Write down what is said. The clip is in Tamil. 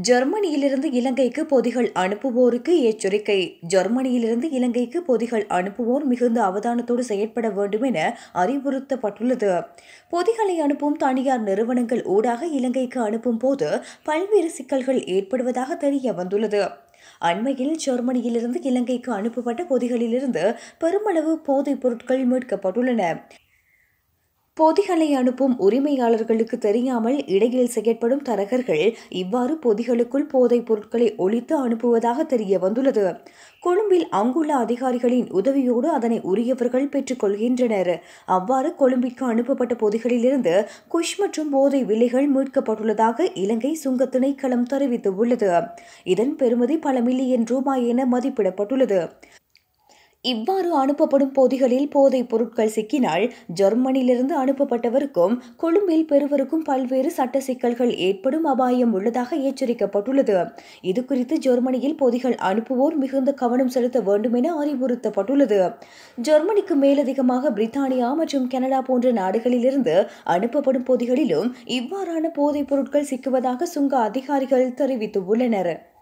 ஜெர்மனியிலிருந்து இலங்கைக்கு பொதிகள் அனுப்புவோருக்கு எச்சரிக்கை ஜெர்மனியிலிருந்து இலங்கைக்கு பொதிகள் அனுப்புவோர் மிகுந்த அவதானத்தோடு செயற்பட வேண்டும் என அறிவுறுத்தப்பட்டுள்ளது பொதிகளை அனுப்பும் தனியார் நிறுவனங்கள் ஊடாக இலங்கைக்கு அனுப்பும் போது பல்வேறு சிக்கல்கள் ஏற்படுவதாக தெரிய வந்துள்ளது அண்மையில் ஜெர்மனியிலிருந்து இலங்கைக்கு அனுப்பப்பட்ட பொதிகளிலிருந்து பெருமளவு போதைப் பொருட்கள் மீட்கப்பட்டுள்ளன பொதிகளை அனுப்பும் உரிமையாளர்களுக்கு தெரியாமல் இடையில் செயற்படும் தரகர்கள் இவ்வாறு பொதிகளுக்குள் போதைப் பொருட்களை ஒழித்து அனுப்புவதாக தெரிய வந்துள்ளது கொழும்பில் அங்குள்ள அதிகாரிகளின் உதவியோடு அதனை உரியவர்கள் பெற்றுக்கொள்கின்றனர் அவ்வாறு கொழும்பிற்கு அனுப்பப்பட்ட பொதிகளிலிருந்து குஷ் மற்றும் போதை விலைகள் மீட்கப்பட்டுள்ளதாக இலங்கை சுங்க திணைக்களம் தெரிவித்துள்ளது இதன் பெறுமதி பல மில்லியன் ரூபாய் என மதிப்பிடப்பட்டுள்ளது இவ்வாறு அனுப்பப்படும் பொதிகளில் போதைப் பொருட்கள் சிக்கினால் ஜெர்மனியிலிருந்து அனுப்பப்பட்டவருக்கும் கொழும்பில் பெறுவருக்கும் பல்வேறு சட்ட சிக்கல்கள் ஏற்படும் அபாயம் உள்ளதாக எச்சரிக்கப்பட்டுள்ளது இதுகுறித்து ஜெர்மனியில் பொதிகள் அனுப்புவோர் மிகுந்த கவனம் செலுத்த வேண்டும் என அறிவுறுத்தப்பட்டுள்ளது ஜெர்மனிக்கு மேலதிகமாக பிரித்தானியா மற்றும் கனடா போன்ற நாடுகளிலிருந்து அனுப்பப்படும் பொதிகளிலும் இவ்வாறான போதைப் பொருட்கள் சிக்குவதாக சுங்க அதிகாரிகள் தெரிவித்துள்ளனர்